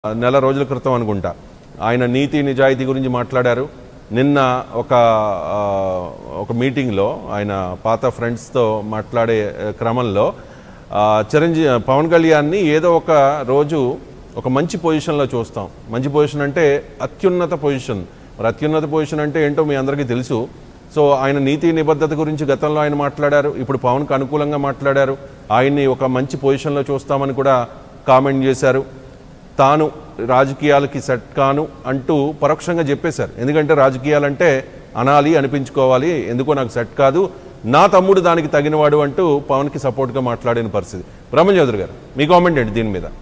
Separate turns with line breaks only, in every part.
నెల రోజుల క్రితం అనుకుంటా ఆయన నీతి నిజాయితీ గురించి మాట్లాడారు నిన్న ఒక ఆ, ఒక మీటింగ్లో ఆయన పాత ఫ్రెండ్స్తో మాట్లాడే ఆ, క్రమంలో ఆ, చిరంజీవి పవన్ కళ్యాణ్ని ఏదో ఒక రోజు ఒక మంచి పొజిషన్లో చూస్తాం మంచి పొజిషన్ అంటే అత్యున్నత పొజిషన్ మరి అత్యున్నత పొజిషన్ అంటే ఏంటో మీ అందరికీ తెలుసు సో ఆయన నీతి నిబద్ధత గురించి గతంలో ఆయన మాట్లాడారు ఇప్పుడు పవన్కి అనుకూలంగా మాట్లాడారు ఆయన్ని ఒక మంచి పొజిషన్లో చూస్తామని కూడా కామెంట్ చేశారు తాను రాజకీయాలకి సెట్ కాను అంటూ పరోక్షంగా చెప్పేశారు ఎందుకంటే రాజకీయాలంటే అనాలి అనిపించుకోవాలి ఎందుకో నాకు సెట్ కాదు నా తమ్ముడు దానికి తగినవాడు అంటూ పవన్కి సపోర్ట్గా మాట్లాడిన పరిస్థితి బ్రహ్మం చౌదరి గారు మీ కామెంట్ ఏంటి దీని మీద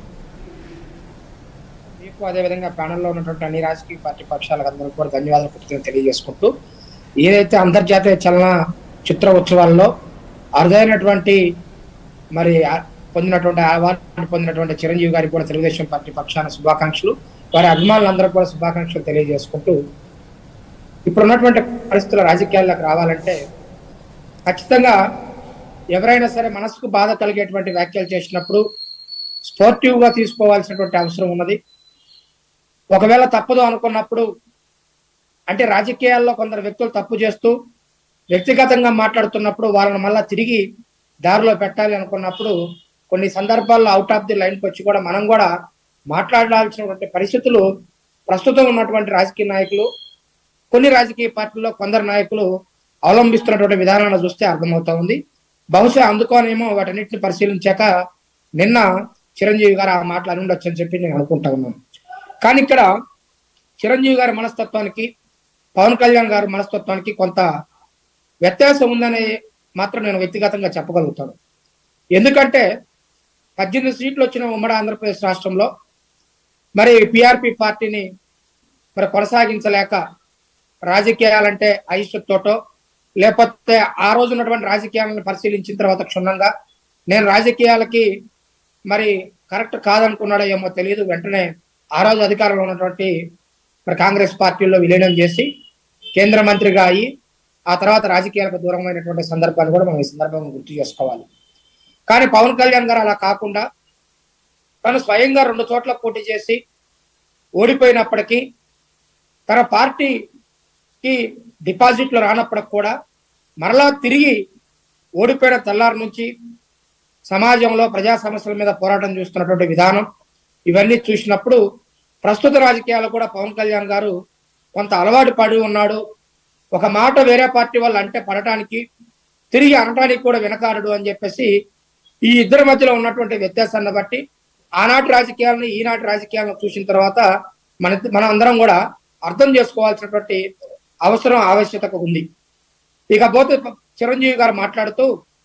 మీకు అదేవిధంగా ప్యానెల్లో ఉన్నటువంటి అన్ని రాజకీయ పార్టీ పక్షాలకు అందరూ కూడా ధన్యవాదాలు కృతజ్ఞతలు తెలియజేసుకుంటూ ఏదైతే అంతర్జాతీయ చలన చిత్ర ఉత్సవాల్లో అరుదైనటువంటి మరి ఆ- పొందినటువంటి అవార్డు పొందినటువంటి చిరంజీవి గారికి కూడా తెలుగుదేశం పార్టీ పక్షాన శుభాకాంక్షలు వారి అభిమానులందరూ కూడా శుభాకాంక్షలు తెలియజేసుకుంటూ ఇప్పుడు ఉన్నటువంటి పరిస్థితుల రాజకీయాల్లోకి రావాలంటే ఖచ్చితంగా ఎవరైనా సరే మనసుకు బాధ కలిగేటువంటి వ్యాఖ్యలు చేసినప్పుడు స్పోర్టివ్ గా తీసుకోవాల్సినటువంటి అవసరం ఉన్నది ఒకవేళ తప్పదు అనుకున్నప్పుడు అంటే రాజకీయాల్లో కొందరు వ్యక్తులు తప్పు చేస్తూ వ్యక్తిగతంగా మాట్లాడుతున్నప్పుడు వాళ్ళని మళ్ళా తిరిగి దారిలో పెట్టాలి అనుకున్నప్పుడు కొన్ని సందర్భాల్లో అవుట్ ఆఫ్ ది లైన్కి వచ్చి కూడా మనం కూడా మాట్లాడాల్సినటువంటి పరిస్థితులు ప్రస్తుతం ఉన్నటువంటి రాజకీయ నాయకులు కొన్ని రాజకీయ పార్టీల్లో కొందరు నాయకులు అవలంబిస్తున్నటువంటి విధానాన్ని చూస్తే అర్థమవుతా ఉంది బహుశా అందుకోనేమో వాటన్నిటిని పరిశీలించాక నిన్న చిరంజీవి గారు ఆ మాటలు అని ఉండొచ్చు అని చెప్పి నేను అనుకుంటా ఉన్నాను కానీ ఇక్కడ చిరంజీవి గారి మనస్తత్వానికి పవన్ కళ్యాణ్ గారి మనస్తత్వానికి కొంత వ్యత్యాసం ఉందని మాత్రం నేను వ్యక్తిగతంగా చెప్పగలుగుతాను ఎందుకంటే పద్దెనిమిది సీట్లు వచ్చిన ఉమ్మడి ఆంధ్రప్రదేశ్ రాష్ట్రంలో మరి పిఆర్పి పార్టీని మరి కొనసాగించలేక రాజకీయాలంటే అయిష్టతోటో లేకపోతే ఆ రోజు ఉన్నటువంటి రాజకీయాలను పరిశీలించిన తర్వాత క్షుణ్ణంగా నేను రాజకీయాలకి మరి కరెక్ట్ కాదనుకున్నాడో ఏమో తెలియదు వెంటనే ఆ రోజు అధికారంలో ఉన్నటువంటి మరి కాంగ్రెస్ పార్టీలో విలీనం చేసి కేంద్ర మంత్రిగా అయ్యి ఆ తర్వాత రాజకీయాలకు దూరమైనటువంటి సందర్భాన్ని కూడా మనం ఈ సందర్భంగా గుర్తు చేసుకోవాలి కానీ పవన్ కళ్యాణ్ గారు అలా కాకుండా తను స్వయంగా రెండు చోట్ల పోటీ చేసి ఓడిపోయినప్పటికీ తన పార్టీకి డిపాజిట్లు రానప్పటికి కూడా మరలా తిరిగి ఓడిపోయిన తెల్లారి నుంచి సమాజంలో ప్రజా సమస్యల మీద పోరాటం చేస్తున్నటువంటి విధానం ఇవన్నీ చూసినప్పుడు ప్రస్తుత రాజకీయాలు కూడా పవన్ కళ్యాణ్ గారు కొంత అలవాటు పడి ఉన్నాడు ఒక మాట వేరే పార్టీ వాళ్ళు అంటే పడటానికి తిరిగి అనటానికి కూడా వెనకాడడు అని చెప్పేసి ఈ ఇద్దరి మధ్యలో ఉన్నటువంటి వ్యత్యాసాన్ని బట్టి ఆనాటి రాజకీయాలను ఈనాటి రాజకీయాలను చూసిన తర్వాత మన మనం అందరం కూడా అర్థం చేసుకోవాల్సినటువంటి అవసరం ఆవశ్యకత ఉంది ఇకపోతే ప- చిరంజీవి గారు మాట్లాడుతూ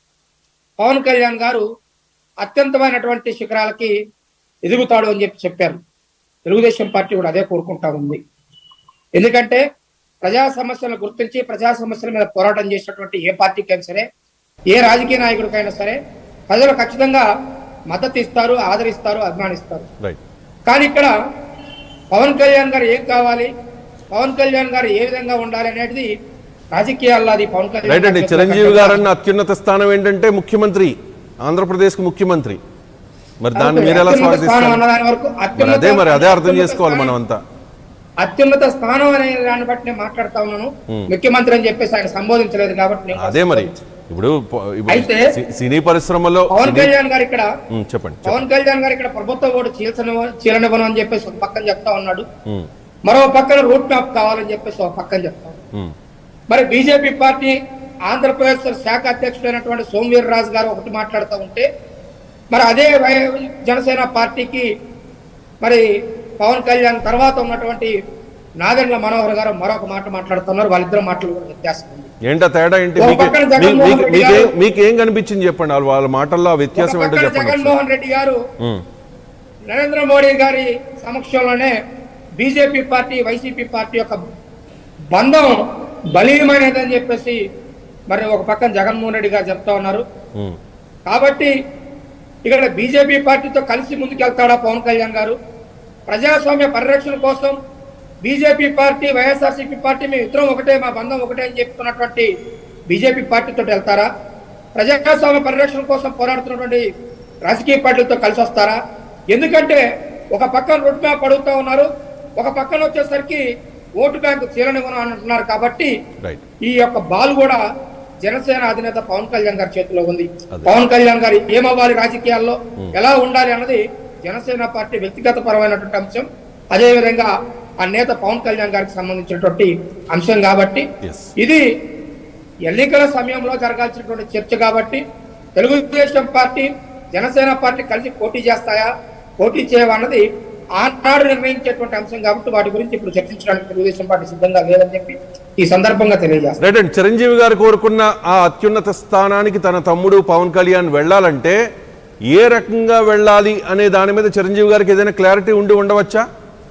పవన్ కళ్యాణ్ గారు అత్యంతమైనటువంటి శిఖరాలకి ఎదుగుతాడు అని చెప్పి చెప్పారు తెలుగుదేశం పార్టీ కూడా అదే కోరుకుంటా ఉంది ఎందుకంటే ప్రజా సమస్యలను గుర్తించి ప్రజా సమస్యల మీద పోరాటం చేసినటువంటి ఏ పార్టీకైనా సరే ఏ రాజకీయ నాయకుడికైనా సరే ప్రజలు ఖచ్చితంగా మద్దతు ఇస్తారు ఆదరిస్తారు అభిమానిస్తారు
రైట్
కానీ ఇక్కడ పవన్ కళ్యాణ్ గారు ఏం కావాలి పవన్ కళ్యాణ్ గారు ఏ విధంగా ఉండాలి అనేది రాజకీయాల్లో అది పవన్ కళ్యాణ్
రైట్ అండి
గారి
చిరంజీవి
చేతిలో
గారు అన్న అత్యున్నత స్థానం ఏంటంటే ముఖ్యమంత్రి ఆంధ్రప్రదేశ్కి ముఖ్యమంత్రి మరి దాన్ని మీరు ఎలా
అత్యున్నత స్థానం
స్వాగతిస్తారు
అన్నదాని వరకు
మరి
అత్యున్నత-
అదే మరి అదే అర్థం
అత్యున్నత
చేసుకోవాలి
స్థానం-
మనం అంతా
అత్యున్నత స్థానం అనే దాన్ని బట్టి నేను మాట్లాడుతా ఉన్నాను
Hmm.
ముఖ్యమంత్రి అని చెప్పేసి ఆయన సంబోధించలేదు కాబట్టి నేను
అదే మరి ఇప్పుడు ప- ఇప్పుడు
అయితే
సి- సినీ పరిశ్రమలో
పవన్
సినీ-
కళ్యాణ్ గారు ఇక్కడ
ఉమ్, చెప్పండి చెప్పండి
పవన్ కళ్యాణ్ గారు ఇక్కడ ప్రభుత్వ ఓటు చీల్చని చీలనివ్వను అని చెప్పేసి ఒక పక్కన చెప్తా ఉన్నాడు
ఉమ్,
మరో పక్కన రూట్ మ్యాప్ కావాలని చెప్పేసి ఒక పక్కన చెప్తా ఉన్నాడు.
ఉమ్,
మరి బీజేపీ పార్టీ ఆంధ్రప్రదేశ్ శాఖ అధ్యక్షుడైనటువంటి సోమవీర్ రాజు గారు ఒకటి మాట్లాడుతూ ఉంటే మరి అదే వై- జనసేన పార్టీకి మరి పవన్ కళ్యాణ్ తర్వాత ఉన్నటువంటి నాదెండ్ల మనోహర్ గారు మరొక మాట మాట్లాడుతున్నారు వాళ్ళిద్దరు మాటలు కూడా వ్యత్యాసం ఉంది
ఏంటో తేడా ఏంటి
ఓ
మీకు
పక్కన
మీ-
జగన్మోహన్
మీకు-
రెడ్డి
మీకేం
గారు-
మీకేం కనిపించింది చెప్పండి వాళ్ళ వాళ్ళ మాటల్లో ఆ వ్యత్యాసం
ఒక
ఏంటో
పక్కన
చెప్పండి ఒకసారి.
జగన్మోహన్ రెడ్డి గారు
ఉమ్,
నరేంద్ర మోడీ గారి సమక్షంలోనే బీజేపీ పార్టీ వైసీపీ పార్టీ యొక్క బంధం బలీయమైనదని చెప్పేసి మరి ఒక పక్కన జగన్మోహన్ రెడ్డి గారు చెప్తా ఉన్నారు
ఉమ్,
కాబట్టి ఇక్కడ బీజేపీ పార్టీతో కలిసి ముందుకెళ్తాడా పవన్ కళ్యాణ్ గారు ప్రజాస్వామ్య పరిరక్షణ కోసం బీజేపీ పార్టీ వైఎస్ఆర్సీపీ పార్టీ మేము ఇద్దరం ఒకటే మా బంధం ఒకటే అని చెప్తున్నటువంటి బీజేపీ పార్టీతో వెళ్తారా ప్రజాస్వామ్య పరిరక్షణ కోసం పోరాడుతున్నటువంటి రాజకీయ పార్టీలతో కలిసి వస్తారా ఎందుకంటే ఒక పక్కన రోడ్ మ్యాప్ అడుగుతా ఉన్నారు ఒక పక్కన వచ్చేసరికి ఓటు బ్యాంకు చీలనివ్వను అని అంటున్నారు కాబట్టి
రైట్
ఈ యొక్క బాల్ కూడా జనసేన అధినేత పవన్ కళ్యాణ్ గారి చేతిలో ఉంది
అదే.
పవన్ కళ్యాణ్ గారు ఏమవ్వాలి రాజకీయాల్లో ఎలా ఉండాలి అన్నది జనసేన పార్టీ వ్యక్తిగత పరమైనటువంటి అంశం అదే విధంగా ఆ నేత పవన్ కళ్యాణ్ గారికి సంబంధించినటువంటి అంశం కాబట్టి
ఎస్
ఇది ఎన్నికల సమయంలో జరగాల్సినటువంటి చర్చ కాబట్టి తెలుగుదేశం పార్టీ జనసేన పార్టీ కలిసి పోటీ చేస్తాయా పోటీ చేయవన్నది ఆనాడు నిర్ణయించేటువంటి అంశం కాబట్టి వాటి గురించి ఇప్పుడు చర్చించడానికి తెలుగుదేశం పార్టీ సిద్ధంగా లేదని చెప్పి ఈ సందర్భంగా తెలియజేస్తారు
రైట్ అండి చిరంజీవి గారు కోరుకున్న ఆ అత్యున్నత స్థానానికి తన తమ్ముడు పవన్ కళ్యాణ్ వెళ్ళాలంటే ఏ రకంగా వెళ్ళాలి అనే దాని మీద చిరంజీవి గారికి ఏదైనా క్లారిటీ ఉండి ఉండవచ్చా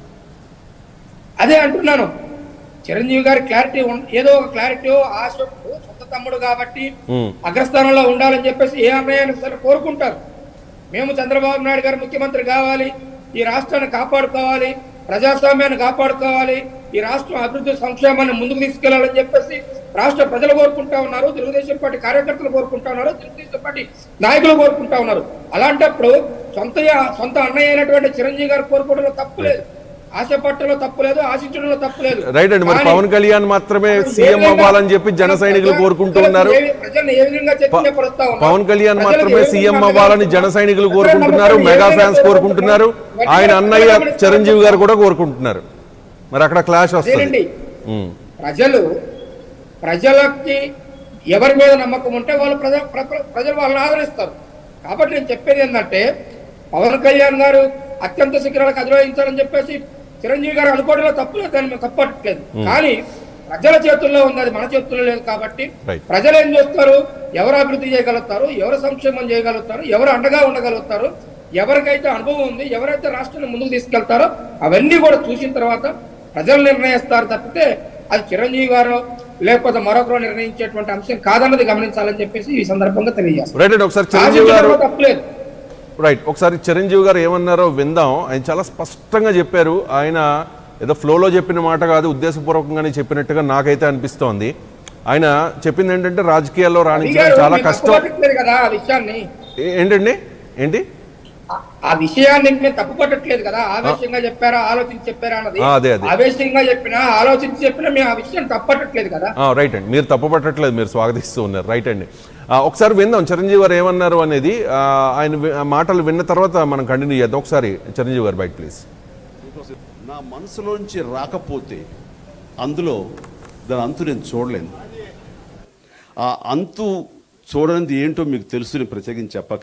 అదే అంటున్నాను చిరంజీవి గారి క్లారిటీ ఉన్- ఏదో ఒక క్లారిటీ ఆశ సొంత తమ్ముడు కాబట్టి
ఉమ్,
అగ్రస్థానంలో ఉండాలని చెప్పేసి ఏ అన్నయ్యాన్ని సరే కోరుకుంటారు మేము చంద్రబాబు నాయుడు గారు ముఖ్యమంత్రి కావాలి ఈ రాష్ట్రాన్ని కాపాడుకోవాలి ప్రజాస్వామ్యాన్ని కాపాడుకోవాలి ఈ రాష్ట్రం అభివృద్ధి సంక్షేమాన్ని ముందుకు తీసుకెళ్లాలని చెప్పేసి రాష్ట్ర ప్రజలు కోరుకుంటా ఉన్నారు తెలుగుదేశం పార్టీ కార్యకర్తలు కోరుకుంటా ఉన్నారు తెలుగుదేశం పార్టీ నాయకులు కోరుకుంటా ఉన్నారు అలాంటప్పుడు సొంత సొంత అన్నయ్య అయినటువంటి చిరంజీవి గారు కోరుకోవడంలో తప్పు లేదు ఆశపట్టడంలో తప్పు లేదు ఆశించడంలో తప్పు లేదు
రైట్ అండి మరి
కానీ
పవన్ కళ్యాణ్ మాత్రమే
ఏ
సీఎం
విధంగా
అవ్వాలని చెప్పి జన సైనికులు కోరుకుంటూ ఉన్నారు
ఏ- ప్రజల్ని ఏ విధంగా చైతన్యపరుస్తా ఉన్నారు?
పవన్ కళ్యాణ్
ప్రజలకు
మాత్రమే
ఏ విధంగా
సీఎం
నమ్మకం
అవ్వాలని జన సైనికులు కోరుకుంటున్నారు
ప్రజలకు
మెగా
ఏ
ఫ్యాన్స్
విధంగా
కోరుకుంటున్నారు
కోరుకుంటున్నారు?
ఆయన అన్నయ్య
గట్టిగా
చిరంజీవి గారు కూడా కోరుకుంటున్నారు మరి అక్కడ క్లాష్ వస్తుంది
అదేనండి
ఉమ్,
ప్రజలు ప్రజలకి ఎవరి మీద నమ్మకం ఉంటే వాళ్ళు ప్రజ ప్ర- ప్ర- ప్రజలు వాళ్ళని ఆదరిస్తారు కాబట్టి నేను చెప్పేది ఏంటంటే పవన్ కళ్యాణ్ గారు అత్యంత శిఖరాలకు అధిరోహించాలని చెప్పేసి చిరంజీవి గారు అనుకోవడంలో తప్పులేదు దాన్ని మేము తప్పట్లేదు కానీ ప్రజల చేతుల్లో ఉంది అది మన చేతుల్లో లేదు కాబట్టి
Right.
ప్రజలు ఏం చేస్తారు ఎవరు అభివృద్ధి చేయగలుగుతారు ఎవరు సంక్షేమం చేయగలుగుతారు ఎవరు అండగా ఉండగలుగుతారు ఎవరికైతే అనుభవం ఉంది ఎవరైతే రాష్ట్రాన్ని ముందుకు తీసుకెళ్తారో అవన్నీ కూడా చూసిన తర్వాత ప్రజలు నిర్ణయిస్తారు తప్పితే అది చిరంజీవి గారు లేకపోతే మరొకరు నిర్ణయించేటువంటి అంశం కాదన్నది గమనించాలని చెప్పేసి ఈ సందర్భంగా తెలియజేస్తారు
రైట్ అండి ఒకసారి చిరంజీవి గారు
ఆశించడంలో తప్పులేదు
రైట్ ఒకసారి చిరంజీవి గారు ఏమన్నారో విందాం ఆయన చాలా స్పష్టంగా చెప్పారు ఆయన ఏదో ఫ్లోలో చెప్పిన మాట కాదు ఉద్దేశపూర్వకంగానే చెప్పినట్టుగా నాకైతే అనిపిస్తోంది ఆయన చెప్పింది ఏంటంటే రాజకీయాల్లో రాణించడం
అడిగారు,
చాలా
మీరు
కష్టం
తప్పుపట్టట్లేదు కదా ఆ విషయాన్ని
ఏ- ఏంటండి ఏంటి
ఆ- ఆ విషయాన్ని మేము తప్పు పట్టట్లేదు కదా ఆవేశంగా చెప్పారా ఆలోచించి చెప్పారా అన్నది
ఆ, అదే, అదే.
ఆవేశంగా చెప్పినా ఆలోచించి చెప్పినా మేము ఆ విషయాన్ని తప్పట్టట్లేదు కదా
ఆ, రైట్ అండి మీరు తప్పు పట్టట్లేదు మీరు స్వాగతిస్తూ ఉన్నారు రైట్ అండి ఆ, ఒకసారి విందాం చిరంజీవి గారు ఏమన్నారు అనేది ఆ, ఆయన వి- ఆ మాటలు విన్న తర్వాత మనం కంటిన్యూ చేద్దాం ఒకసారి చిరంజీవి గారు బయట ప్లీజ్
నా మనసులోంచి రాకపోతే అందులో దాని అంతు నేను చూడలేను ఆ అంతు చూడనిది ఏంటో మీకు తెలుసు నేను ప్రత్యేకించి చెప్పక